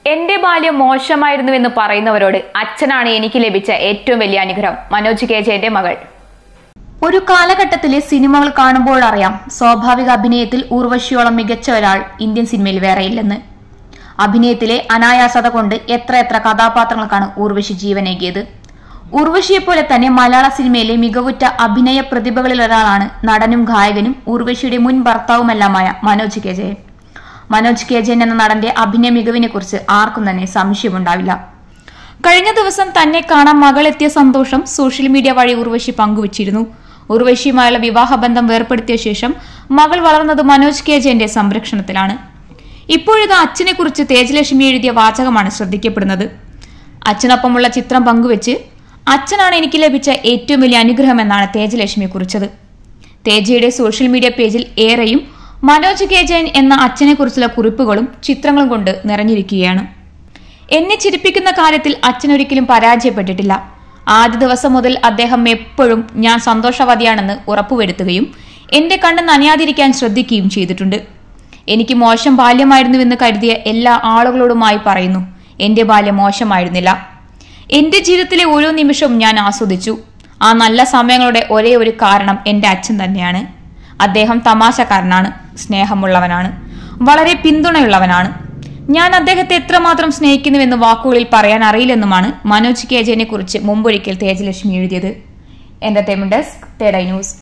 എന്റെ ബാല്യം മോശമായിരുന്നുവെന്ന് പറയുന്നവരോട് അച്ഛനാണ് എനിക്ക് ലഭിച്ച ഏറ്റവും വലിയ അനുഗ്രഹം മനോജ് കെ ജയന്റെ മകൾ ഒരു കാലഘട്ടത്തിലെ സിനിമകൾ കാണുമ്പോൾ അറിയാം സ്വാഭാവിക അഭിനയത്തിൽ ഊർവശിയോളം മികച്ച ഒരാൾ ഇന്ത്യൻ സിനിമയിൽ വേറെയില്ലെന്ന് അഭിനയത്തിലെ അനായാസത കൊണ്ട് എത്ര എത്ര കഥാപാത്രങ്ങൾക്കാണ് ഊർവശി ജീവനേകിയത് ഊർവശിയെപ്പോലെ തന്നെ മലയാള സിനിമയിലെ മികവുറ്റ അഭിനയ പ്രതിഭകളിൽ ഒരാളാണ് നടനും ഗായകനും ഊർവശിയുടെ മുൻ ഭർത്താവുമെല്ലാമായ മനോജ് കെ ജയൻ മനോജ് കെ ജയൻ എന്ന നടന്റെ അഭിനയ മികവിനെ കുറിച്ച് ആർക്കും തന്നെ സംശയമുണ്ടാവില്ല കഴിഞ്ഞ ദിവസം തന്നെ കാണാൻ മകളെത്തിയ സന്തോഷം സോഷ്യൽ മീഡിയ വഴി ഉർവശി പങ്കുവച്ചിരുന്നു ഉർവശിയുമായുള്ള വിവാഹബന്ധം വേർപ്പെടുത്തിയ ശേഷം മകൾ വളർന്നത് മനോജ് കെ ജയന്റെ സംരക്ഷണത്തിലാണ് ഇപ്പോഴിത് അച്ഛനെക്കുറിച്ച് തേജലക്ഷ്മി എഴുതിയ വാചകമാണ് ശ്രദ്ധിക്കപ്പെടുന്നത് അച്ഛനൊപ്പമുള്ള ചിത്രം പങ്കുവെച്ച് അച്ഛനാണ് എനിക്ക് ലഭിച്ച ഏറ്റവും വലിയ അനുഗ്രഹമെന്നാണ് തേജലക്ഷ്മി കുറിച്ചത് തേജയുടെ സോഷ്യൽ മീഡിയ പേജിൽ ഏറെയും മനോജ് കെ ജയൻ എന്ന അച്ഛനെക്കുറിച്ചുള്ള കുറിപ്പുകളും ചിത്രങ്ങളും കൊണ്ട് നിറഞ്ഞിരിക്കുകയാണ് എന്നെ ചിരിപ്പിക്കുന്ന കാര്യത്തിൽ അച്ഛൻ ഒരിക്കലും പരാജയപ്പെട്ടിട്ടില്ല ആദ്യ ദിവസം മുതൽ അദ്ദേഹം എപ്പോഴും ഞാൻ സന്തോഷവതിയാണെന്ന് ഉറപ്പുവരുത്തുകയും എന്റെ കണ്ണ് നനയാതിരിക്കാൻ ശ്രദ്ധിക്കുകയും ചെയ്തിട്ടുണ്ട് എനിക്ക് മോശം ബാല്യമായിരുന്നുവെന്ന് കരുതിയ എല്ലാ ആളുകളോടുമായി പറയുന്നു എന്റെ ബാല്യം മോശമായിരുന്നില്ല എന്റെ ജീവിതത്തിലെ ഓരോ നിമിഷവും ഞാൻ ആസ്വദിച്ചു ആ നല്ല സമയങ്ങളുടെ ഒരേ ഒരു കാരണം എന്റെ അച്ഛൻ തന്നെയാണ് അദ്ദേഹം തമാശക്കാരനാണ് സ്നേഹമുള്ളവനാണ് വളരെ പിന്തുണയുള്ളവനാണ് ഞാൻ അദ്ദേഹത്തെ എത്രമാത്രം സ്നേഹിക്കുന്നുവെന്ന് വാക്കുകളിൽ പറയാൻ അറിയില്ലെന്നുമാണ് മനോജ് കെ ജയനെ കുറിച്ച് മുമ്പൊരിക്കൽ തേജലക്ഷ്മി എഴുതിയത് എന്റർടൈൻമെന്റ് ഡെസ്ക് തേടൈ ന്യൂസ്